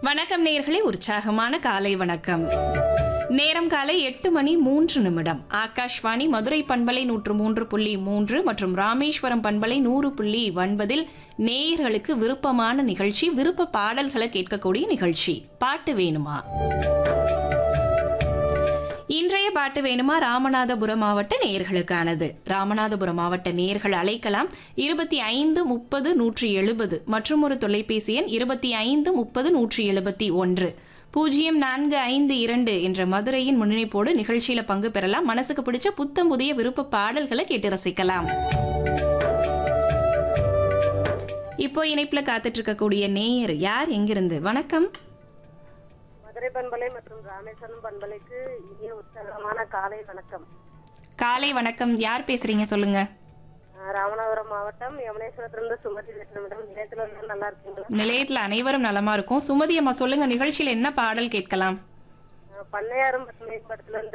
வணக்கம் நேயர்களே உற்சாகமான காலை வணக்கம் நேரம் காலை எட்டு மணி மூன்று நிமிடம் ஆகாஷ்வாணி மதுரை பண்பலை நூற்று மூன்று புள்ளி மூன்று மற்றும் ராமேஸ்வரம் பண்பலை நூறு புள்ளி ஒன்பதில் நேயர்களுக்கு விருப்பமான நிகழ்ச்சி விருப்ப பாடல்களை கேட்கக்கூடிய நிகழ்ச்சி பாட்டு வேணுமா இன்றைய பாட்டு வேணுமா ராமநாதபுரம் மாவட்ட நேயர்களுக்கானது ராமநாதபுரம் மாவட்ட நேயர்கள் அழைக்கலாம் இருபத்தி ஐந்து முப்பது நூற்றி எழுபது மற்றும் ஒரு தொலைபேசி எண் இருபத்தி ஐந்து முப்பது நூற்றி எழுபத்தி ஒன்று பூஜ்ஜியம் நான்கு ஐந்து இரண்டு என்ற மதுரையின் முன்னிணைப்போடு நிகழ்ச்சியில பங்கு பெறலாம் மனசுக்கு பிடிச்ச புத்தம் புதிய விருப்ப பாடல்களை கேட்டு ரசிக்கலாம் இப்போ இணைப்புல காத்துட்டு இருக்கக்கூடிய நேயர் யார் எங்கிருந்து வணக்கம் மதுரை பண்பலை மற்றும் ராமேஸ்வரம் பண்பலைக்கு இனிய உற்சாகமான காலை வணக்கம் காலை வணக்கம் யார் பேசுறீங்க சொல்லுங்க அஹ் ராமநாதபுரம் மாவட்டம் யமுனேஸ்வரத்திலிருந்து சுமதி பேசுறேன் மேடம் நிலையத்துல இருந்து நல்லா இருக்கீங்களா நிலையத்துல அனைவரும் நலமா இருக்கும் சுமதி அம்மா சொல்லுங்க நிகழ்ச்சியில என்ன பாடல் கேட்கலாம் அஹ் பண்ணையாரும் பசுமை படத்துல இருந்து